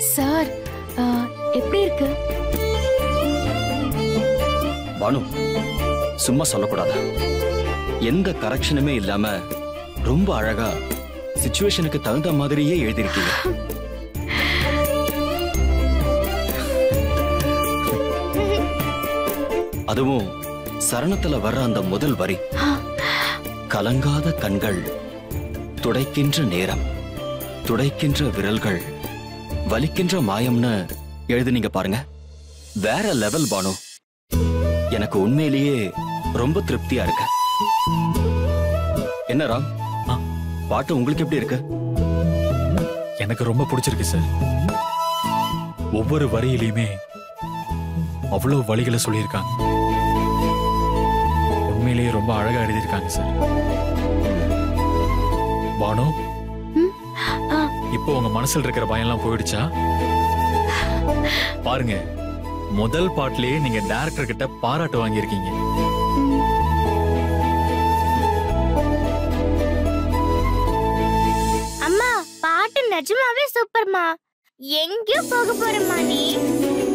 Sir ஆ, எப்படி இருக்கு பானு சும்மா சொல்லக்கூடாது எந்த கரெக்ஷனுமே இல்லாம ரொம்ப அழகா சுச்சுவேஷனுக்கு தகுந்த மாதிரியே எழுதியிருக்கீங்க அதுவும் சரணத்துல வர்ற அந்த முதல் வரி கலங்காத கண்கள் துடைக்கின்ற நேரம் துடைக்கின்ற விரல்கள் வலிக்கின்ற மாயம்னு எழுதுனீங்க பாருங்க வேற லெவல் பானு எனக்கு உண்மையிலேயே ரொம்ப திருப்தியா இருக்கு என்ன ராம் ஆ. பாட்டு உங்களுக்கு எப்படி இருக்கு எனக்கு ரொம்ப பிடிச்சிருக்கு சார் ஒவ்வொரு வரியிலையுமே அவ்வளவு வழிகளை சொல்லியிருக்காங்க உண்மையிலேயே ரொம்ப அழகா எழுதியிருக்காங்க சார் பானு ம், ஆ. இப்போ உங்க மனசுல இருக்கிற பயம்லாம் போயிடுச்சா பாருங்க முதல் பாட்டிலேயே நீங்க டைரக்டர் கிட்ட பாராட்டு வாங்கியிருக்கீங்க அம்மா பாட்டு நிஜமாவே சூப்பர்மா எங்கேயும் போக போறமா நீ